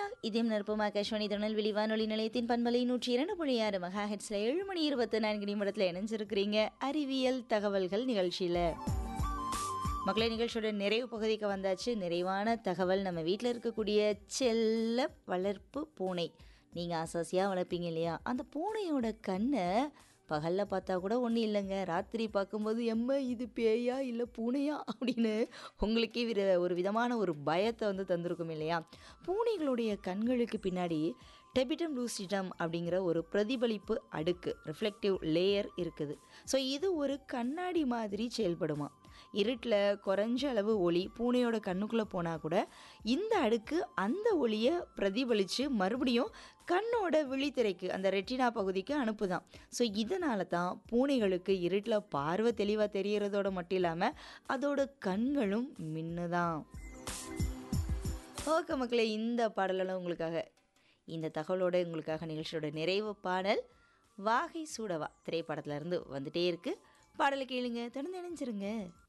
இதயம் நற்பும் ஆகாஷ்வாணி திருநெல்வேலி வானொலி நிலையத்தின் பண்பலை நூற்றி இரண்டு புள்ளி ஆறு மெகா ஹெட்ஸில் ஏழு மணி இருபத்தி நான்கு நிமிடத்தில் இணைஞ்சிருக்கிறீங்க அறிவியல் தகவல்கள் நிகழ்ச்சியில் மக்களை நிகழ்ச்சியோட நிறைவு பகுதிக்கு வந்தாச்சு நிறைவான தகவல் நம்ம வீட்டில் இருக்கக்கூடிய செல்ல வளர்ப்பு பூனை நீங்கள் ஆசாசியாக வளர்ப்பீங்க இல்லையா அந்த பூனையோட கண்ணை பகலில் பார்த்தா கூட ஒன்றும் இல்லைங்க ராத்திரி பார்க்கும்போது எம்ம இது பேயா இல்லை பூனையா அப்படின்னு உங்களுக்கே விர ஒரு விதமான ஒரு பயத்தை வந்து தந்திருக்கும் இல்லையா பூனைகளுடைய கண்களுக்கு பின்னாடி டெபிடம் லூசிடம் அப்படிங்கிற ஒரு பிரதிபலிப்பு அடுக்கு ரிஃப்ளெக்டிவ் லேயர் இருக்குது ஸோ இது ஒரு கண்ணாடி மாதிரி செயல்படுமா இருட்டில் குறைஞ்ச அளவு ஒளி பூனையோட கண்ணுக்குள்ளே போனால் கூட இந்த அடுக்கு அந்த ஒளியை பிரதிபலித்து மறுபடியும் கண்ணோட விழித்திரைக்கு அந்த ரெட்டினா பகுதிக்கு அனுப்புதான் ஸோ இதனால தான் பூனைகளுக்கு இருட்டில் பார்வை தெளிவாக தெரியறதோட மட்டும் இல்லாமல் அதோட கண்களும் மின்னுதான் ஓகே மக்களே இந்த பாடலெல்லாம் உங்களுக்காக இந்த தகவலோட உங்களுக்காக நிகழ்ச்சியோட நிறைவு பாடல் வாகை சூடவா திரைப்படத்துல இருந்து வந்துட்டே இருக்கு பாடலை கேளுங்க தொடர்ந்து இணைஞ்சிருங்க